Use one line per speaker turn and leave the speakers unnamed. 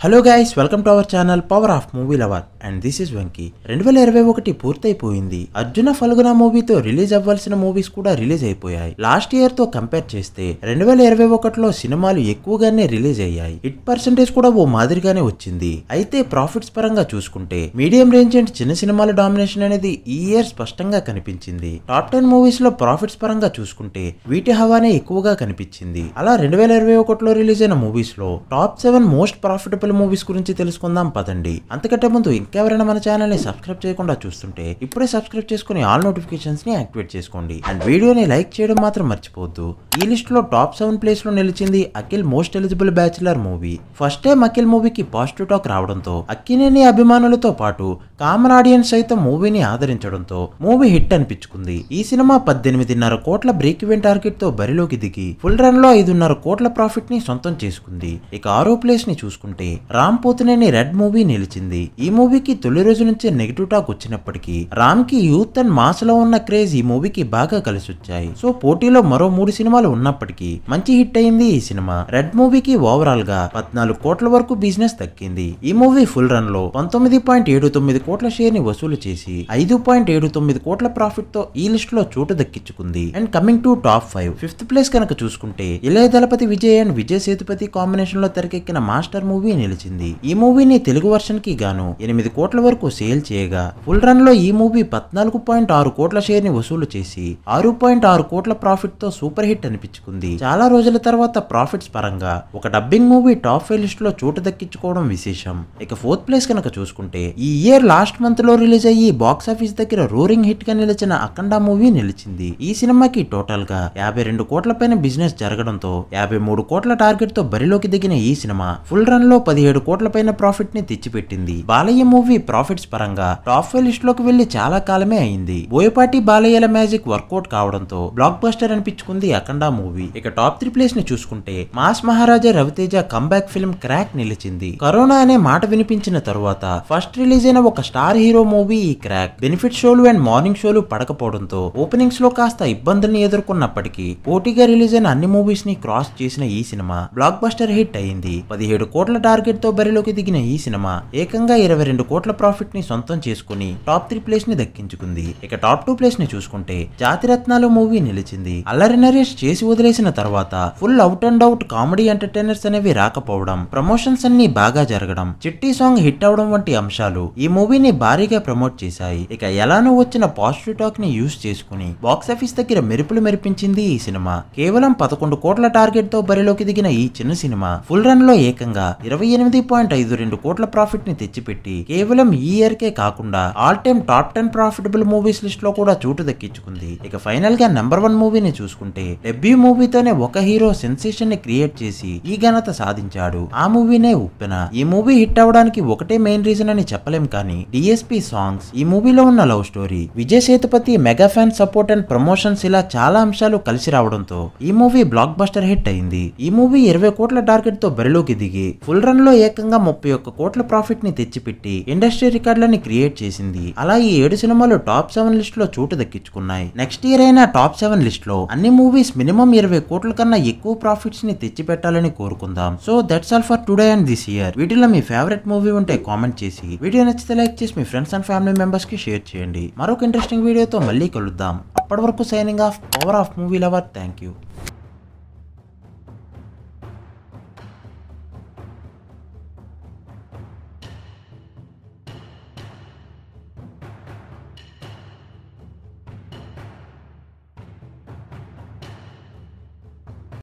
hello guys welcome to our channel power of movie lover and this is Venky రెండు వేల ఇరవై ఒకటి పూర్తయిపోయింది అర్జున ఫల్గున మూవీతో రిలీజ్ అవ్వాల్సిన మూవీస్ కూడా రిలీజ్ అయిపోయాయి లాస్ట్ ఇయర్ తో కంపేర్ చేస్తే రెండు వేల ఇరవై ఒకటిలో సినిమాలు ఎక్కువగానే రిలీజ్ అయ్యాయి హిట్ పర్సంటేజ్ కూడా ఓ మాదిరిగానే వచ్చింది అయితే ప్రాఫిట్స్ పరంగా చూసుకుంటే మీడియం రేంజ్ అండ్ చిన్న సినిమాల డామినేషన్ అనేది ఈ ఇయర్ స్పష్టంగా కనిపించింది టాప్ టెన్ మూవీస్ లో ప్రాఫిట్స్ పరంగా చూసుకుంటే వీటి హవానే ఎక్కువగా కనిపించింది అలా రెండు వేల ఇరవై ఒకటిలో రిలీజ్ అయిన మూవీస్ లో top seven most profitable movies గురించి తెలుసుకుందాం పదండి అంతకంటే ముందు ఇంకెవరైనా మన ఛానల్ ని సబ్స్క్రైబ్ చేయకుండా చూస్తుంటే ఇప్పుడే సబ్స్క్రైబ్ చేసుకుని ఆల్ నోటిఫికేషన్స్ ని యాక్టివేట్ చేసుకోండి అండ్ వీడియోని లైక్ చేయడం మాత్రం మర్చిపోవద్దు ఈ లిస్ట్ లో టాప్ సెవెన్ ప్లేస్ లో నిలిచింది Akhil most eligible bachelor movie first time Akhil మూవీకి పాజిటివ్ టాక్ రావడంతో అక్కినేని అభిమానులతో పాటు కామన్ ఆడియన్స్ సైతం మూవీని ఆదరించడంతో మూవీ హిట్ అనిపించుకుంది ఈ సినిమా పద్దెనిమిదిన్నర కోట్ల బ్రేక్ ఈవెన్ టార్గెట్ తో బరిలోకి దిగి ఫుల్ రన్ లో ఐదున్నర కోట్ల ప్రాఫిట్ ని సొంతం చేసుకుంది ఇక ఆరో ప్లేస్ ని చూసుకుంటే రామ్ పోతినేని రెడ్ మూవీ నిలిచింది ఈ మూవీకి తొలి రోజు నుంచే నెగిటివ్ టాక్ వచ్చినప్పటికీ రామ్ కి యూత్ అండ్ మాస్ లో ఉన్న క్రేజ్ ఈ మూవీకి బాగా కలిసి వచ్చాయి సో పోటీలో మరో మూడు సినిమాలు ఉన్నప్పటికీ మంచి హిట్ అయింది ఈ సినిమా రెడ్ మూవీకి ఓవరాల్ గా పద్నాలుగు కోట్ల వరకు బిజినెస్ దక్కింది ఈ మూవీ ఫుల్ రన్ లో పంతొమ్మిది పాయింట్ ఏడు తొమ్మిది కోట్ల షేర్ ని వసూలు చేసి ఐదు పాయింట్ ఏడు తొమ్మిది కోట్ల ప్రాఫిట్ తో ఈ లిస్ట్ లో చోటు దక్కించుకుంది and coming to top five fifth place కనుక చూసుకుంటే ఇళయ దళపతి విజయ్ అండ్ విజయ్ సేతుపతి కాంబినేషన్ లో తెరకెక్కిన మాస్టర్ మూవీ నిలిచింది ఈ మూవీని తెలుగు వర్షన్ కి గాను ఎనిమిది కోట్ల వరకు సేల్ చేయగా ఫుల్ రన్ లో ఈ మూవీ పద్నాలుగు పాయింట్ ఆరు కోట్ల షేర్ ని వసూలు చేసి ఆరు పాయింట్ ఆరు కోట్ల ప్రాఫిట్ తో సూపర్ హిట్ అనిపించుకుంది చాలా రోజుల తర్వాత ప్రాఫిట్స్ పరంగా ఒక dubbing movie top five list లో చోటు దక్కించుకోవడం విశేషం ఇక ఫోర్త్ ప్లేస్ కనుక చూసుకుంటే ఈ ఇయర్ లాస్ట్ మంత్ లో రిలీజ్ అయ్యి బాక్స్ ఆఫీస్ దగ్గర రోరింగ్ హిట్ గా నిలిచిన అఖండ మూవీ నిలిచింది ఈ సినిమాకి టోటల్ గా యాభై రెండు కోట్ల పైన బిజినెస్ జరగడంతో యాభై మూడు కోట్ల టార్గెట్ తో బరిలోకి దిగిన ఈ సినిమా ఫుల్ రన్ లో పదిహేడు కోట్ల పైన ప్రాఫిట్ ని తెచ్చిపెట్టింది బాలయ్య మూవీ ప్రాఫిట్స్ పరంగా టాప్ ఫైవ్ లిస్ట్ లోకి వెళ్లి చాలా కాలమే అయింది బోయపాటి బాలయ్యల మ్యాజిక్ వర్కౌట్ కావడంతో బ్లాక్ బస్టర్ అనిపించుకుంది అఖండ మూవీ ఇక టాప్ త్రీ ప్లేస్ ని చూసుకుంటే mass Maharaja Raviteja comeback film Krack నిలిచింది కరోనా అనే మాట వినిపించిన తరువాత ఫస్ట్ రిలీజ్ అయిన ఒక స్టార్ హీరో మూవీ ఈ క్రాక్ బెనిఫిట్ షోలు అండ్ మార్నింగ్ షోలు పడకపోవడంతో ఓపెనింగ్స్ లో కాస్త ఇబ్బందుల్ని ఎదుర్కొన్నప్పటికీ పోటీగా రిలీజ్ అయిన అన్ని మూవీస్ ని క్రాస్ చేసిన ఈ సినిమా బ్లాక్ బస్టర్ హిట్ అయింది పదిహేడు కోట్ల టార్గెట్ తో బరిలోకి దిగిన ఈ సినిమా ఏకంగా ఇరవై రెండు కోట్ల ప్రాఫిట్ ని సొంతం చేసుకుని టాప్ త్రీ ప్లేస్ ని దక్కించుకుంది ఇక టాప్ టూ ప్లేస్ ని చూసుకుంటే జాతిరత్నాలు మూవీ నిలిచింది అల్లరి నరేష్ చేసి వదిలేసిన తర్వాత full out and out comedy entertainers అనేవి రాకపోవడం ప్రమోషన్స్ అన్ని బాగా జరగడం చిట్టి సాంగ్ హిట్ అవడం వంటి అంశాలు ఈ మూవీని భారీగా ప్రమోట్ చేశాయి ఇక ఎలానో వచ్చిన పాజిటివ్ టాక్ ని యూస్ చేసుకుని బాక్స్ ఆఫీస్ దగ్గర మెరుపులు మెరిపించింది ఈ సినిమా కేవలం పదకొండు కోట్ల టార్గెట్ తో బరిలోకి దిగిన ఈ చిన్న సినిమా ఫుల్ రన్ లో ఏకంగా ఇరవై ఎనిమిది పాయింట్ ఐదు రెండు కోట్ల ప్రాఫిట్ ని తెచ్చిపెట్టి కేవలం ఈ ఇయర్ కే కాకుండా all time top ten profitable movies list లో కూడా చోటు దక్కించుకుంది ఇక ఫైనల్ గా నెంబర్ వన్ మూవీని చూసుకుంటే డెబ్యూ మూవీతోనే ఒక హీరో సెన్సేషన్ ని క్రియేట్ చేసి ఈ ఘనత సాధించాడు ఆ మూవీనే ఉప్పెన ఈ మూవీ హిట్ అవడానికి ఒకటే మెయిన్ రీజన్ అని చెప్పలేం కానీ డిఎస్పి సాంగ్స్ ఈ మూవీలో ఉన్న love story Vijay Sethupathi mega fan support and promotions ఇలా చాలా అంశాలు కలిసి రావడంతో ఈ మూవీ బ్లాక్ బస్టర్ హిట్ అయింది ఈ మూవీ ఇరవై కోట్ల టార్గెట్ తో బరిలోకి దిగి ఫుల్ రన్ లో ఏకంగా ముప్పై ఒక్క కోట్ల ప్రాఫిట్ ని తెచ్చిపెట్టి ఇండస్ట్రీ రికార్డులని క్రియేట్ చేసింది అలా ఈ ఏడు సినిమాలు టాప్ సెవెన్ లిస్ట్ లో చోటు దక్కించుకున్నాయి నెక్స్ట్ ఇయర్ అయిన టాప్ సెవెన్ లిస్ట్ లో అన్ని మూవీస్ మినిమం ఇరవై కోట్ల కన్నా ఎక్కువ ప్రాఫిట్స్ ని తెచ్చిపెట్టాలని కోరుకుందాం so that's all for today and this year వీటిలో మీ ఫేవరెట్ మూవీ ఉంటే కామెంట్ చేసి వీడియో నచ్చితే లైక్ చేసి మీ ఫ్రెండ్స్ అండ్ ఫ్యామిలీ మెంబర్స్ కి షేర్ చేయండి మరొక ఇంట్రెస్టింగ్ వీడియోతో మళ్ళీ కలుద్దాం అప్పటి వరకు signing off power of movie lover thank you